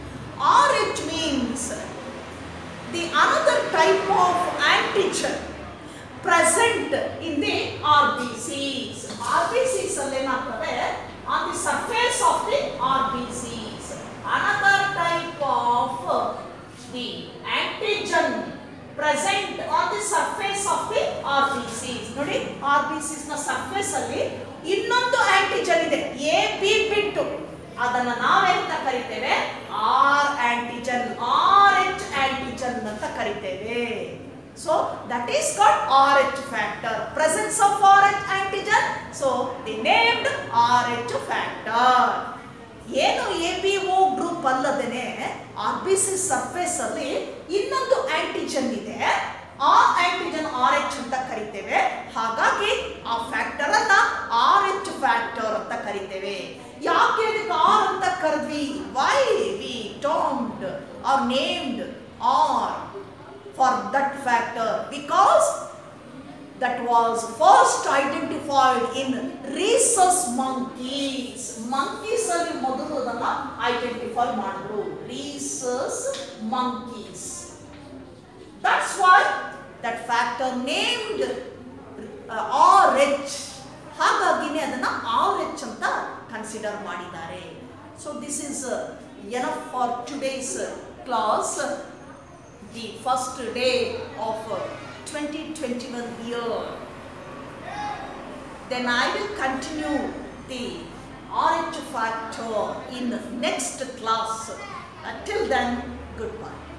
RH means the another type of antigen present in the RBCs. RBCs ಅಲ್ಲಿ ಏನಾಗ್ತದೆ on the surface of the RBCs. Another type of the antigen present on the surface of the RBCs. ನೋಡಿ RBCs ನ surface ಅಲ್ಲಿ ಇನ್ನೊಂದು antigen ಇದೆ A B ಬಿಟ್ಟು ಅದನ್ನ ನಾವೆಂತ ಕರಿತೇವೆ R antigen R H antigen ಅಂತ ಕರಿತೇವೆ so that is called R H factor presence of R H antigen so the named R H factor ಏನು ಎ ಬಿ ಒ ಗ್ರೂಪ್ ಅಲ್ಲದೇನೆ ಆರ್ ಬಿ ಸಿ ಸರ್ಫೇಸ್ ಅಲ್ಲಿ ಇನ್ನೊಂದು antigen ಇದೆ ಆ antigen R H ಅಂತ ಕರಿತೇವೆ ಹಾಗಾಗಿ ಆ ಫ್ಯಾಕ್ಟರ್ ಅನ್ನ ಆರ್ ಎಚ್ ಫ್ಯಾಕ್ಟರ್ ಅಂತ ಕರಿತೇವೆ ಯಾಕೆ ಇದಕ್ಕೆ ಆರ್ ಅಂತ ಕರೆದ್ವಿ why we termed or named R for that factor because that was first identified in rhesus monkeys monkeys ಅಲ್ಲಿ ಮೊದಲು ಅದನ್ನ ಐಡೆಂಟಿಫೈ ಮಾಡಿದ್ರು rhesus monkeys that's why that factor named uh, RH ಹಾಗಾಗಿನೇ ಅದನ್ನ ಆರ್ ಎಚ್ ಅಂತ consider ಮಾಡಿದ್ದಾರೆ so this is enough for today's class the first day of uh, 2021 year. Then I will continue the RH factor in next class. Until then, goodbye.